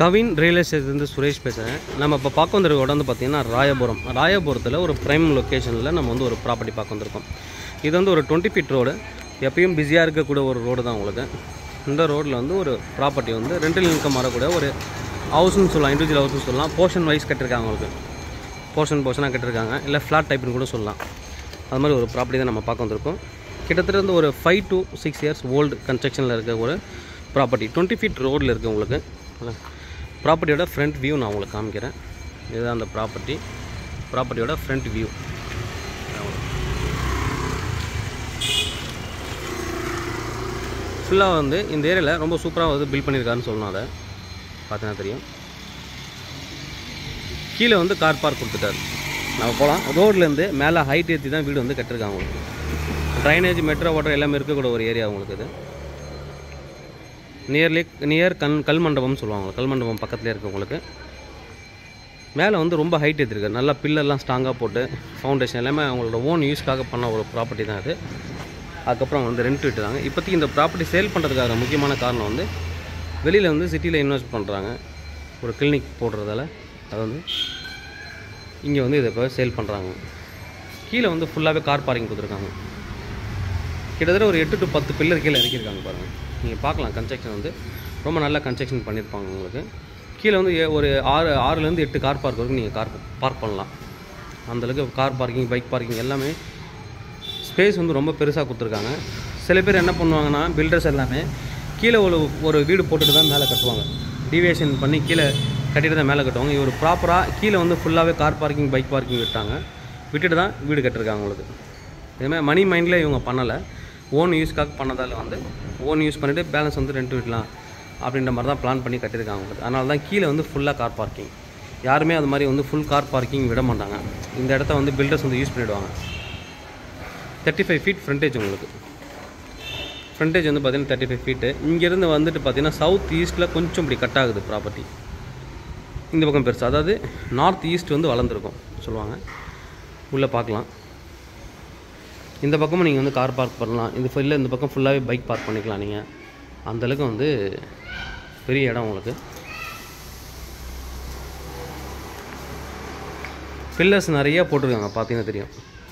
Kavin real எஸ்டேட்லேருந்து Suresh பேசுகிறேன் நம்ம இப்போ பார்க்க வந்திருக்க இடம் வந்து பார்த்திங்கன்னா ராயபுரம் ராயபுரத்தில் ஒரு ப்ரைம் லொக்கேஷனில் நம்ம வந்து ஒரு ப்ராப்பர்ட்டி பார்க்க வந்திருக்கோம் இது வந்து ஒரு டுவெண்ட்டி ஃபீட் ரோடு எப்பயும் பிஸியாக இருக்கக்கூடிய ஒரு ரோடு தான் உங்களுக்கு இந்த ரோட்டில் வந்து ஒரு ப்ராப்பர்ட்டி வந்து ரெண்டல் இன்கம் வரக்கூடிய ஒரு ஹவுஸ்னு சொல்லலாம் இண்டிவிஜுவல் ஹவுஸ்னு சொல்லலாம் போர்ஷன் வைஸ் கட்டிருக்காங்க உங்களுக்கு போர்ஷன் போர்ஷனாக கட்டிருக்காங்க இல்லை ஃப்ளாட் டைப்னு கூட சொல்லலாம் அது மாதிரி ஒரு ப்ராப்பர்ட்டி தான் நம்ம பார்க்க வந்திருக்கோம் கிட்டத்தட்ட வந்து ஒரு five to six years old கன்ஸ்ட்ரக்ஷனில் இருக்க ஒரு ப்ராப்பர்ட்டி டுவெண்ட்டி ஃபீட் ரோடில் இருக்குது உங்களுக்கு ப்ராப்பர்ட்டியோட ஃப்ரண்ட் வியூ நான் உங்களுக்கு காமிக்கிறேன் இதுதான் அந்த ப்ராப்பர்ட்டி ப்ராப்பர்ட்டியோட ஃப்ரண்ட் வியூ ஃபுல்லாக வந்து இந்த ஏரியாவில் ரொம்ப சூப்பராக வந்து பில்ட் பண்ணியிருக்காருன்னு சொல்லணும் அதை பார்த்தீங்கன்னா தெரியும் கீழே வந்து கார் பார்க் கொடுத்துட்டாரு நம்ம போகலாம் ரோட்லேருந்து மேலே ஹைட் ஏற்றி தான் வீடு வந்து கட்டிருக்காங்க உங்களுக்கு ட்ரைனேஜ் மெட்ரோ வாட்டர் எல்லாமே இருக்கக்கூடிய ஒரு ஏரியா உங்களுக்கு இது நியர்லி நியர் கண் கல் மண்டபம்னு சொல்லுவாங்க கல் மண்டபம் பக்கத்துலேயே இருக்குது உங்களுக்கு மேலே வந்து ரொம்ப ஹைட் ஏற்றிருக்கு நல்லா பில்லெல்லாம் ஸ்ட்ராங்காக போட்டு ஃபவுண்டேஷன் எல்லாமே அவங்களோட ஓன் யூஸ்க்காக பண்ண ஒரு ப்ராப்பர்ட்டி தான் இது அதுக்கப்புறம் வந்து ரெண்ட் விட்டுறாங்க இப்போதைக்கு இந்த ப்ராப்பர்ட்டி சேல் பண்ணுறதுக்காக முக்கியமான காரணம் வந்து வெளியில் வந்து சிட்டியில் இன்வெஸ்ட் பண்ணுறாங்க ஒரு கிளினிக் போடுறதால அது வந்து இங்கே வந்து இதை இப்போ சேல் பண்ணுறாங்க கீழே வந்து ஃபுல்லாகவே கார் பார்க்கிங் கொடுத்துருக்காங்க கிட்டத்தட்ட ஒரு எட்டு டு பத்து பில்லர் கீழே இறக்கியிருக்காங்க பாருங்கள் நீங்கள் பார்க்கலாம் கன்ஸ்ட்ரக்ஷன் வந்து ரொம்ப நல்லா கன்ஸ்ட்ரக்ஷன் பண்ணியிருப்பாங்க உங்களுக்கு கீழே வந்து ஏ- ஒரு ஆறு ஆறுலேருந்து எட்டு கார் பார்க் வரைக்கும் நீங்கள் கார் பார்க் பண்ணலாம் அந்தளவுக்கு கார் பார்க்கிங் பைக் பார்க்கிங் எல்லாமே ஸ்பேஸ் வந்து ரொம்ப பெருசாக கொடுத்துருக்காங்க சில பேர் என்ன பண்ணுவாங்கன்னா பில்டர்ஸ் எல்லாமே கீழே ஒரு ஒரு வீடு போட்டுட்டு தான் மேலே கட்டுவாங்க டிவியேஷன் பண்ணி கீழே கட்டிட்டு தான் மேலே கட்டுவாங்க இவர் ப்ராப்பராக கீழே வந்து ஃபுல்லாகவே கார் பார்க்கிங் பைக் பார்க்கிங் விட்டாங்க விட்டுட்டு தான் வீடு கட்டிருக்காங்க உங்களுக்கு இதுமாதிரி மணி மைண்டில் இவங்க பண்ணலை ஓன் யூஸ்க்காக பண்ணதால் வந்து ஓன் யூஸ் பண்ணிவிட்டு பேலன்ஸ் வந்து ரெண்ட் விடலாம் அப்படின்ற மாதிரி தான் பிளான் பண்ணி கட்டியிருக்காங்க உங்களுக்கு அதனால தான் கீழே வந்து ஃபுல்லாக கார் பார்க்கிங் யாருமே அது மாதிரி வந்து ஃபுல் கார் பார்க்கிங் விட மாட்டாங்க இந்த இடத்த வந்து பில்டர்ஸ் வந்து யூஸ் பண்ணிவிடுவாங்க தேர்ட்டி ஃபைவ் ஃபீட் ஃப்ரண்டேஜ் உங்களுக்கு ஃப்ரண்டேஜ் வந்து பார்த்தீங்கன்னா தேர்ட்டி ஃபைவ் ஃபீட்டு இங்கேருந்து வந்துட்டு பார்த்தீங்கன்னா சவுத் ஈஸ்ட்டில் கொஞ்சம் இப்படி கட் ஆகுது ப்ராப்பர்ட்டி இந்த பக்கம் பெருசு அதாவது நார்த் ஈஸ்ட் வந்து வளர்ந்துருக்கும் சொல்லுவாங்க உள்ளே பார்க்கலாம் இந்த பக்கமும் நீங்கள் வந்து கார் பார்க் பண்ணலாம் இந்த ஃபுல்ல இந்த பக்கம் ஃபுல்லாகவே பைக் பார்க் பண்ணிக்கலாம் நீங்கள் அந்தளவுக்கு வந்து பெரிய இடம் உங்களுக்கு பில்லர்ஸ் நிறைய போட்டிருக்காங்க பார்த்தீங்கன்னா தெரியும்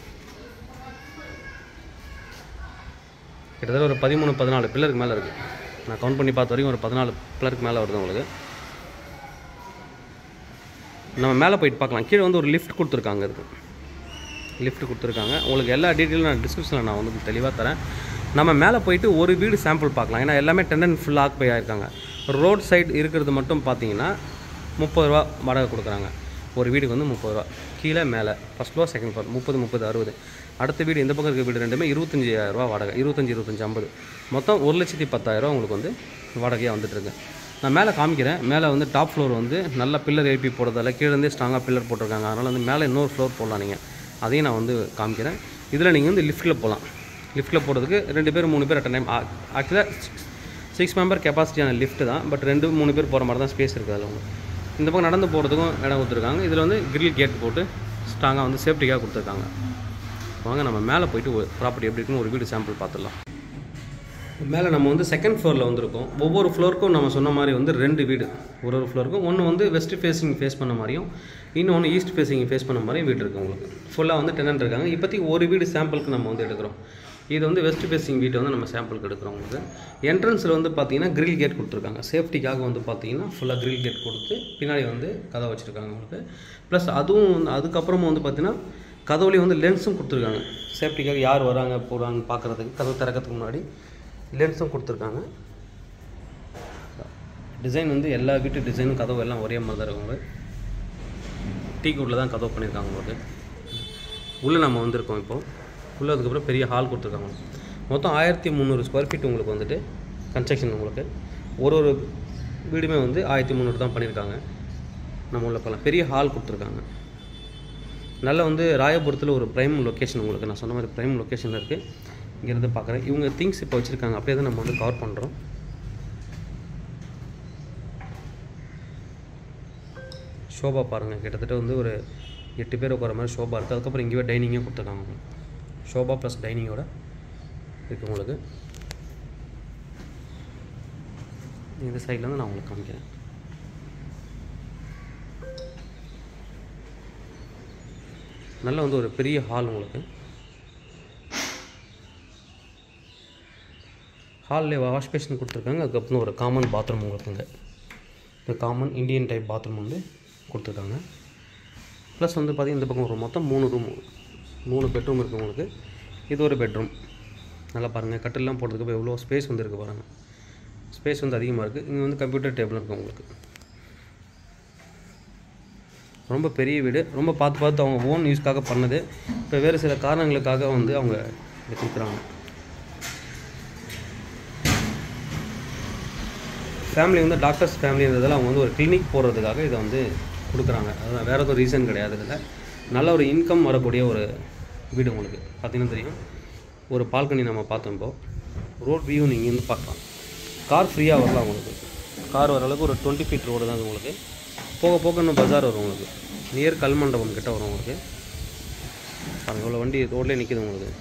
கிட்டத்தட்ட ஒரு பதிமூணு பதினாலு பில்லருக்கு மேலே இருக்குது நான் கவுண்ட் பண்ணி பார்த்த வரைக்கும் ஒரு பதினாலு பில்லருக்கு மேலே வருது உங்களுக்கு நம்ம மேலே போயிட்டு பார்க்கலாம் கீழே வந்து ஒரு லிஃப்ட் கொடுத்துருக்காங்க இருக்கு லிஃப்ட் கொடுத்துருக்காங்க உங்களுக்கு எல்லா டீட்டெயிலும் நான் டிஸ்கிரிப்ஷனில் நான் வந்து தெளிவாக தரேன் நம்ம மேலே போயிட்டு ஒரு வீடு சாம்பிள் பார்க்கலாம் ஏன்னா எல்லாமே டெண்டன் ஃபுல் ஆக்குப்பை ஆயிருக்காங்க ரோட் சைடு இருக்கிறது மட்டும் பார்த்தீங்கன்னா முப்பது ரூபா வாடகை கொடுக்குறாங்க ஒரு வீடுக்கு வந்து முப்பது ரூபா கீழே மேலே ஃபஸ்ட் ஃப்ளோர் செகண்ட் ஃப்ளோர் முப்பது முப்பது அறுபது அடுத்த வீடு இந்த பக்கம் இருக்க வீடு ரெண்டுமே இருபத்தஞ்சாயிரம் ரூபா வாடகை இருபத்தஞ்சி இருபத்தஞ்சி ஐம்பது மொத்தம் ஒரு லட்சத்தி பத்தாயிரம் உங்களுக்கு வந்து வாடகையாக வந்துட்டுருக்கு நான் மேலே காமிக்கிறேன் மேலே வந்து டாப் ஃப்ளோர் வந்து நல்ல பில்லர் எழுப்பி போடுறதால கீழே இருந்தே ஸ்ட்ராங்காக பில்லர் போட்டிருக்காங்க அதனால் வந்து மேலே இன்னொரு ஃப்ளோர் போடலாம் நீங்கள் அதையும் நான் வந்து காமிக்கிறேன் இதில் நீங்கள் வந்து லிஃப்ட்டில் போகலாம் லிஃப்ட்டில் போகிறதுக்கு ரெண்டு பேர் மூணு பேர் அட் டைம் ஆக்சுவலாக சிக்ஸ் மெம்பர் கெப்பாசிட்டியான லிஃப்ட் தான் பட் ரெண்டு மூணு பேர் போகிற மாதிரி தான் ஸ்பேஸ் இருக்குது அதில் உங்களுக்கு இந்த பக்கம் நடந்து போகிறதுக்கும் இடம் கொடுத்துருக்காங்க இதில் வந்து கிரில் கேட் போட்டு ஸ்ட்ராங்காக வந்து சேஃப்டிக்காக கொடுத்துருக்காங்க வாங்க நம்ம மேலே போயிட்டு ஒரு ப்ராப்பர்ட்டி எப்படி இருக்குன்னு ஒரு வீடு சாம்பிள் பார்த்துடலாம் மேலே நம்ம வந்து செகண்ட் ஃப்ளோரில் வந்திருக்கோம் ஒவ்வொரு ஃப்ளோருக்கும் நம்ம சொன்ன மாதிரி வந்து ரெண்டு வீடு ஒரு ஒரு ஃப்ளோருக்கும் ஒன்று வந்து வெஸ்ட் ஃபேஸிங் ஃபேஸ் பண்ண மாதிரியும் இன்னொன்று ஈஸ்ட் ஃபேஸிங் ஃபேஸ் பண்ண மாதிரியும் வீடு இருக்குது உங்களுக்கு ஃபுல்லாக வந்து டெனன்ட் இருக்காங்க இப்போதைக்கு ஒரு வீடு சாம்பிளுக்கு நம்ம வந்து எடுக்கிறோம் இது வந்து வெஸ்ட் ஃபேஸிங் வீட்டை வந்து நம்ம சாம்பிளுக்கு எடுக்கிறோம் உங்களுக்கு என்ட்ரன்ஸில் வந்து பார்த்தீங்கன்னா கிரில் கேட் கொடுத்துருக்காங்க சேஃப்டிக்காக வந்து பார்த்தீங்கன்னா ஃபுல்லாக கிரில் கேட் கொடுத்து பின்னாடி வந்து கதை வச்சுருக்காங்க உங்களுக்கு ப்ளஸ் அதுவும் வந்து- அதுக்கப்புறமும் வந்து பார்த்தீங்கன்னா கதவுலேயே வந்து லென்ஸும் கொடுத்துருக்காங்க சேஃப்டிக்காக யார் வராங்க போகிறாங்கன்னு பார்க்குறதுக்கு கதவு திறக்கிறதுக்கு முன்னாடி லென்ஸும் கொடுத்துருக்காங்க டிசைன் வந்து எல்லா வீட்டு டிசைனும் கதவு எல்லாம் ஒரே மாதிரி தான் இருக்கும் டீ கூட்டில் தான் கதவு பண்ணியிருக்காங்க உங்களுக்கு உள்ளே நம்ம வந்திருக்கோம் இப்போ உள்ளே அதுக்கப்புறம் பெரிய ஹால் கொடுத்துருக்காங்க மொத்தம் ஆயிரத்தி முந்நூறு ஸ்கொயர் ஃபீட் உங்களுக்கு வந்துட்டு கன்ஸ்ட்ரக்ஷன் உங்களுக்கு ஒரு ஒரு வீடுமே வந்து ஆயிரத்தி முந்நூறு தான் பண்ணியிருக்காங்க நம்ம உள்ள போகலாம் பெரிய ஹால் கொடுத்துருக்காங்க நல்ல வந்து ராயபுரத்தில் ஒரு ப்ரைம் லொக்கேஷன் உங்களுக்கு நான் சொன்ன மாதிரி ப்ரைம் லொக்கேஷனில் இருக்குது இங்கேருந்து பார்க்குறேன் இவங்க திங்ஸ் இப்போ வச்சுருக்காங்க அப்படியே தான் நம்ம வந்து கவர் பண்ணுறோம் ஷோபா பாருங்கள் கிட்டத்தட்ட வந்து ஒரு எட்டு பேர் உட்கார மாதிரி ஷோபா இருக்குது அதுக்கப்புறம் இங்கேயே டைனிங்கே கொடுத்துருக்காங்க உங்களுக்கு. ஷோபா ப்ளஸ் டைனிங்கோட இருக்குது உங்களுக்கு இந்த சைட்லேருந்து நான் உங்களுக்கு காமிக்கிறேன் நல்ல வந்து ஒரு பெரிய ஹால் உங்களுக்கு ஹாலில் வாஷ் பேஷன் கொடுத்துருக்காங்க அதுக்கப்புறம் ஒரு காமன் பாத்ரூம் உங்களுக்குங்க இந்த காமன் இந்தியன் டைப் பாத்ரூம் வந்து கொடுத்துருக்காங்க ப்ளஸ் வந்து பார்த்திங்கன்னா இந்த பக்கம் ஒரு மொத்தம் மூணு ரூம் மூணு பெட்ரூம் இருக்குது உங்களுக்கு இது ஒரு பெட்ரூம் நல்லா பாருங்கள் கட்டிலாம் போடுறதுக்கு எவ்வளோ ஸ்பேஸ் வந்து இருக்குது பாருங்கள் ஸ்பேஸ் வந்து அதிகமாக இருக்குது இங்கே வந்து கம்ப்யூட்டர் டேபிள் இருக்குது உங்களுக்கு ரொம்ப பெரிய வீடு ரொம்ப பார்த்து பார்த்து அவங்க ஓன் யூஸ்க்காக பண்ணது இப்போ வேறு சில காரணங்களுக்காக வந்து அவங்க இதை கொடுக்குறாங்க ஃபேமிலி வந்து டாக்டர்ஸ் ஃபேமிலி இருந்ததால் அவங்க வந்து ஒரு கிளினிக் போடுறதுக்காக இதை வந்து கொடுக்குறாங்க அதுதான் வேறு எதுவும் ரீசன் கிடையாது இதில் நல்ல ஒரு இன்கம் வரக்கூடிய ஒரு வீடு உங்களுக்கு பார்த்தீங்கன்னா தெரியும் ஒரு பால்கனி நம்ம பார்த்தோம் இப்போ ரோட் வியூ நீங்கள் இருந்து பார்க்கலாம் கார் ஃப்ரீயாக வரலாம் உங்களுக்கு கார் வர அளவுக்கு ஒரு டுவெண்ட்டி ஃபீட் ரோடு தான் அது உங்களுக்கு போக போக இன்னும் பஜார் வரும் உங்களுக்கு நியர் கல்மண்டபம் கிட்ட வரும் உங்களுக்கு பாருங்க இவ்வளோ வண்டி ரோட்லேயே நிற்கிது உங்களுக்கு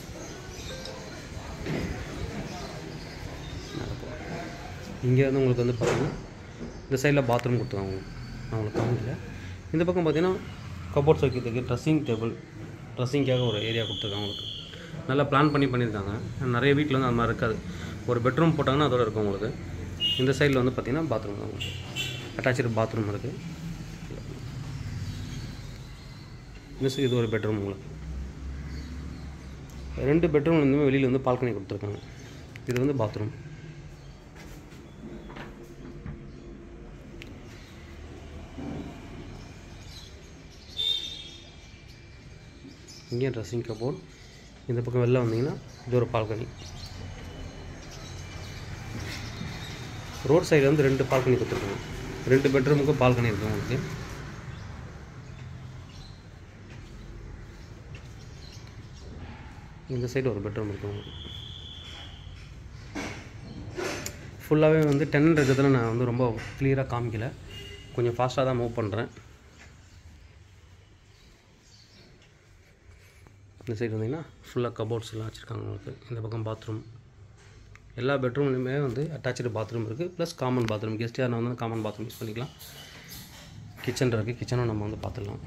இங்கே வந்து உங்களுக்கு வந்து பார்த்தீங்கன்னா இந்த சைடில் பாத்ரூம் கொடுத்துருக்காங்க உங்களுக்கு. நான் உங்களுக்கு காமிக்கல இந்த பக்கம் பார்த்தீங்கன்னா கபோர்ட்ஸ் வைக்கிறதுக்கு ட்ரெஸ்ஸிங் டேபிள் ட்ரெஸ்ஸிங்காக ஒரு ஏரியா கொடுத்துருக்காங்க உங்களுக்கு நல்லா பிளான் பண்ணி பண்ணியிருக்காங்க நிறைய வீட்டில் வந்து அந்த மாதிரி இருக்காது ஒரு பெட்ரூம் போட்டாங்கன்னா அதோட இருக்கும் உங்களுக்கு இந்த சைடில் வந்து பார்த்தீங்கன்னா பாத்ரூம் தான் உங்களுக்கு அட்டாச்சு பாத்ரூம் இருக்குது இந்த சைடு இது ஒரு பெட்ரூம் உங்களுக்கு ரெண்டு பெட்ரூம் வந்து வெளியில் வந்து பால்கனி கொடுத்துருக்காங்க இது வந்து பாத்ரூம் இங்கேயும் ட்ரெஸ்ஸிங் கபோர்ட் இந்த பக்கம் வெளில வந்தீங்கன்னா இது ஒரு பால்கனி ரோட் சைடில் வந்து ரெண்டு பால்கனி கொடுத்துருக்காங்க ரெண்டு பெட்ரூமுக்கும் பால்கனி இருக்குது உங்களுக்கு இந்த சைடு ஒரு பெட்ரூம் இருக்குது உங்களுக்கு ஃபுல்லாகவே வந்து டென் இருக்கிறதுல நான் வந்து ரொம்ப கிளியராக காமிக்கல கொஞ்சம் ஃபாஸ்ட்டாக தான் மூவ் பண்ணுறேன் இந்த சைடு வந்தீங்கன்னா ஃபுல்லாக கபோர்ட்ஸ் எல்லாம் வச்சுருக்காங்க உங்களுக்கு இந்த பக்கம் பாத்ரூம் எல்லா பெட்ரூம்லையுமே வந்து அட்டாச்சு பாத்ரூம் இருக்குது ப்ளஸ் காமன் பாத்ரூம் கெஸ்ட் யாரும் வந்து காமன் பாத்ரூம் யூஸ் பண்ணிக்கலாம் கிச்சன் இருக்குது கிச்சனும் நம்ம வந்து பார்த்துடலாம்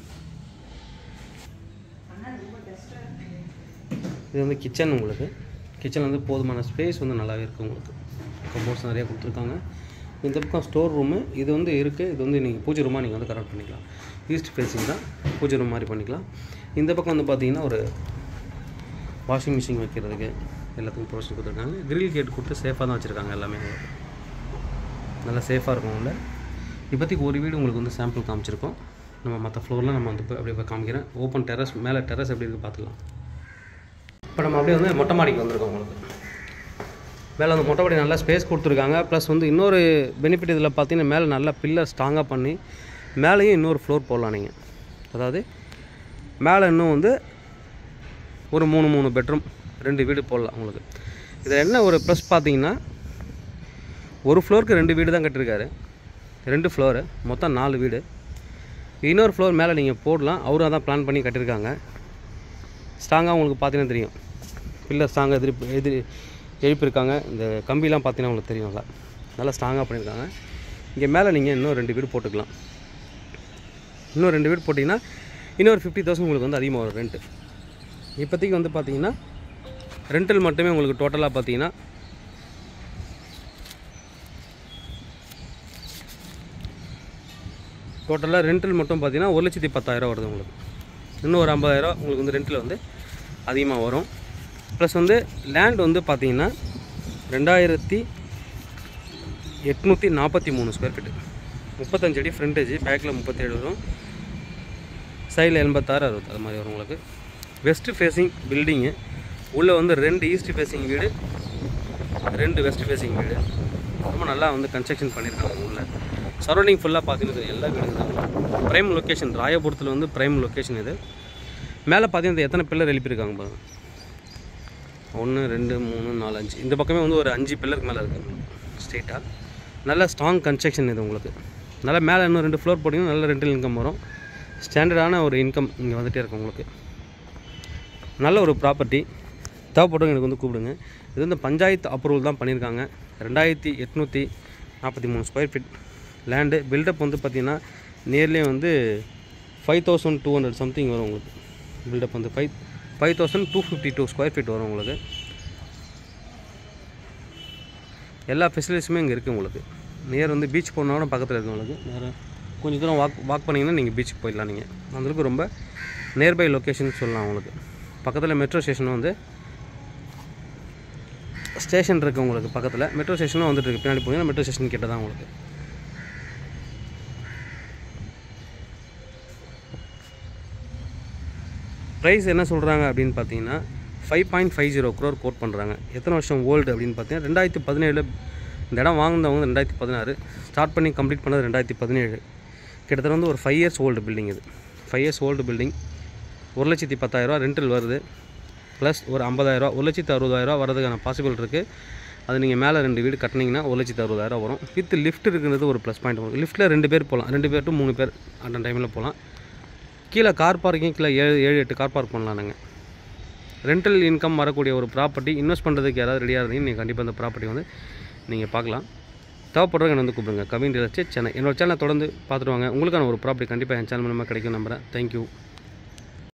இது வந்து கிச்சன் உங்களுக்கு கிச்சன் வந்து போதுமான ஸ்பேஸ் வந்து நல்லாவே இருக்குது உங்களுக்கு கபோர்ட்ஸ் நிறையா கொடுத்துருக்காங்க இந்த பக்கம் ஸ்டோர் ரூமு இது வந்து இருக்குது இது வந்து நீங்கள் பூஜை ரூமாக நீங்கள் வந்து கரெக்ட் பண்ணிக்கலாம் ஈஸ்ட் ஃபேஸிங் தான் பூஜை ரூம் மாதிரி பண்ணிக்கலாம் இந்த பக்கம் வந்து பார்த்தீங்கன்னா ஒரு வாஷிங் மிஷின் வைக்கிறதுக்கு எல்லாத்துக்கும் ப்ரொவிஷன் கொடுத்துருக்காங்க கிரில் கேட் கொடுத்து சேஃபாக தான் வச்சுருக்காங்க எல்லாமே உங்களுக்கு நல்லா சேஃபாக இருக்கும் உள்ள இப்போதைக்கு ஒரு வீடு உங்களுக்கு வந்து சாம்பிள் காமிச்சிருக்கோம் நம்ம மற்ற ஃப்ளோரில் நம்ம வந்து போய் அப்படியே போய் காமிக்கிறேன் ஓப்பன் டெரஸ் மேலே டெரஸ் எப்படி இருக்குது பார்த்துக்கலாம் இப்போ நம்ம அப்படியே வந்து மொட்டை மாடிக்கு வந்திருக்கோம் உங்களுக்கு மேலே வந்து மொட்டை மாடி நல்லா ஸ்பேஸ் கொடுத்துருக்காங்க ப்ளஸ் வந்து இன்னொரு பெனிஃபிட் இதில் பார்த்தீங்கன்னா மேலே நல்லா பில்லர் ஸ்ட்ராங்காக பண்ணி மேலேயும் இன்னொரு ஃப்ளோர் போடலாம் நீங்கள் அதாவது மேலே இன்னும் வந்து ஒரு மூணு மூணு பெட்ரூம் ரெண்டு வீடு போடலாம் உங்களுக்கு இதில் என்ன ஒரு ப்ளஸ் பார்த்தீங்கன்னா ஒரு ஃப்ளோருக்கு ரெண்டு வீடு தான் கட்டியிருக்காரு ரெண்டு ஃப்ளோரு மொத்தம் நாலு வீடு இன்னொரு ஃப்ளோர் மேலே நீங்கள் போடலாம் அவரும் அதான் பிளான் பண்ணி கட்டியிருக்காங்க ஸ்ட்ராங்காக உங்களுக்கு பார்த்தீங்கன்னா தெரியும் பில்லர் ஸ்ட்ராங்காக எதிரி எதிரி எழுப்பியிருக்காங்க இந்த கம்பிலாம் பார்த்தீங்கன்னா உங்களுக்கு தெரியும் நல்லா நல்லா ஸ்ட்ராங்காக பண்ணியிருக்காங்க இங்கே மேலே நீங்கள் இன்னும் ரெண்டு வீடு போட்டுக்கலாம் இன்னும் ரெண்டு வீடு போட்டிங்கன்னா இன்னொரு ஃபிஃப்டி தௌசண்ட் உங்களுக்கு வந்து அதிகமாக வரும் ரெண்ட்டு இப்போதைக்கு வந்து பார்த்தீங்கன்னா ரெண்டல் மட்டுமே உங்களுக்கு டோட்டலாக பார்த்தீங்கன்னா டோட்டலாக ரெண்டல் மட்டும் பார்த்தீங்கன்னா ஒரு லட்சத்தி பத்தாயிரம் வருது உங்களுக்கு இன்னும் ஒரு ஐம்பதாயிரம் உங்களுக்கு வந்து ரெண்டில் வந்து அதிகமாக வரும் ப்ளஸ் வந்து லேண்ட் வந்து பார்த்தீங்கன்னா ரெண்டாயிரத்தி எட்நூற்றி நாற்பத்தி மூணு ஸ்கொயர் ஃபீட்டு முப்பத்தஞ்சு அடி ஃப்ரண்டேஜ் பேக்கில் முப்பத்தேழு வரும் சைடில் எண்பத்தாறு அறுபது அது மாதிரி வரும் உங்களுக்கு வெஸ்ட் ஃபேஸிங் பில்டிங்கு உள்ளே வந்து ரெண்டு ஈஸ்ட் ஃபேஸிங் வீடு ரெண்டு வெஸ்ட் ஃபேஸிங் வீடு ரொம்ப நல்லா வந்து கன்ஸ்ட்ரக்ஷன் பண்ணியிருக்காங்க உள்ள சரௌண்டிங் ஃபுல்லாக பார்த்தீங்கன்னா எல்லா வீடும் தான் ப்ரைம் லொக்கேஷன் ராயபுரத்தில் வந்து ப்ரைம் லொக்கேஷன் இது மேலே பார்த்தீங்கன்னா எத்தனை பில்லர் எழுப்பியிருக்காங்க பாருங்க ஒன்று ரெண்டு மூணு நாலு அஞ்சு இந்த பக்கமே வந்து ஒரு அஞ்சு பில்லருக்கு மேலே இருக்குது ஸ்ட்ரெயிட்டாக நல்ல ஸ்ட்ராங் கன்ஸ்ட்ரக்ஷன் இது உங்களுக்கு நல்லா மேலே இன்னும் ரெண்டு ஃப்ளோர் போட்டிங்கன்னா நல்ல ரெண்டல் இன்கம் வரும் ஸ்டாண்டர்டான ஒரு இன்கம் இங்கே வந்துகிட்டே இருக்கும் உங்களுக்கு நல்ல ஒரு ப்ராப்பர்ட்டி தேவைப்பட்டவங்க எனக்கு வந்து கூப்பிடுங்க இது வந்து பஞ்சாயத்து அப்ரூவல் தான் பண்ணியிருக்காங்க ரெண்டாயிரத்தி எட்நூற்றி நாற்பத்தி மூணு ஸ்கொயர் ஃபீட் லேண்டு பில்டப் வந்து பார்த்திங்கன்னா நியர்லி வந்து five thousand two hundred something வரும் உங்களுக்கு பில்டப் வந்து five five thousand two fifty two square feet வரும் உங்களுக்கு எல்லா ஃபெசிலிட்டிஸுமே இங்கே இருக்குது உங்களுக்கு நியர் வந்து பீச் போனாலும் பக்கத்தில் இருக்குது உங்களுக்கு நேரம் கொஞ்சம் தூரம் வாக் வாக் பண்ணிங்கன்னா நீங்கள் பீச்சுக்கு போயிடலாம் நீங்கள் அந்தளவுக்கு ரொம்ப நியர்பை லொக்கேஷன் சொல்லலாம் உங்களுக்கு பக்கத்தில் மெட்ரோ ஸ்டேஷன் வந்து ஸ்டேஷன் இருக்குது உங்களுக்கு பக்கத்தில் மெட்ரோ ஸ்டேஷனும் வந்துட்டு இருக்கு பின்னாடி போனீங்கன்னா மெட்ரோ ஸ்டேஷன் கிட்ட தான் உங்களுக்கு ப்ரைஸ் என்ன சொல்கிறாங்க அப்படின்னு பார்த்தீங்கன்னா five point five zero crore quote பண்ணுறாங்க எத்தனை வருஷம் ஓல்டு அப்படின்னு பார்த்தீங்கன்னா ரெண்டாயிரத்தி பதினேழு இந்த இடம் வாங்கினவங்க ரெண்டாயிரத்தி பதினாறு ஸ்டார்ட் பண்ணி கம்ப்ளீட் பண்ணது ரெண்டாயிரத்தி பதினேழு கிட்டத்தட்ட வந்து ஒரு ஃபைவ் இயர்ஸ் ஓல்டு பில்டிங் இது ஃபைவ் இயர்ஸ் ஓல்டு பில்டிங் ஒரு லட்சத்தி பத்தாயிரரூவா ரெண்டல் வருது ப்ளஸ் ஒரு ஐம்பதாயிரரூவா ஒரு லட்சத்தி அறுபதாயிரரூவா வரதுக்கான பாசிபிள் இருக்குது அது நீங்கள் மேலே ரெண்டு வீடு கட்டினீங்கன்னா ஒரு லட்சத்தி அறுபதாயிரம் வரும் வித் லிஃப்ட் இருக்கிறது ஒரு ப்ளஸ் பாயிண்ட் வரும் லிஃப்ட்டில் ரெண்டு பேர் போகலாம் ரெண்டு பேர் டு மூணு பேர் அந்த டைமில் போகலாம் கீழே கார் பார்க்கிங் கீழே ஏழு ஏழு எட்டு கார் பார்க் பண்ணலாம் நாங்கள் ரெண்டல் இன்கம் வரக்கூடிய ஒரு ப்ராப்பர்ட்டி இன்வெஸ்ட் பண்ணுறதுக்கு யாராவது ரெடியாக இருந்தீங்க நீங்கள் கண்டிப்பாக அந்த ப்ராப்பர்ட்டி வந்து நீங்கள் பார்க்கலாம் தேவைப்படுறவங்க என்ன வந்து கூப்பிடுங்க கவின் ரியல் எஸ்டேட் சென்னை என்னோட சேனலை தொடர்ந்து பார்த்துட்டு வாங்க உங்களுக்கான ஒரு ப்ராப்பர்ட்டி கண்டிப்பாக என் சேனல் மூலமாக கிடைக்கும் நம்புறேன் தேங்க்யூ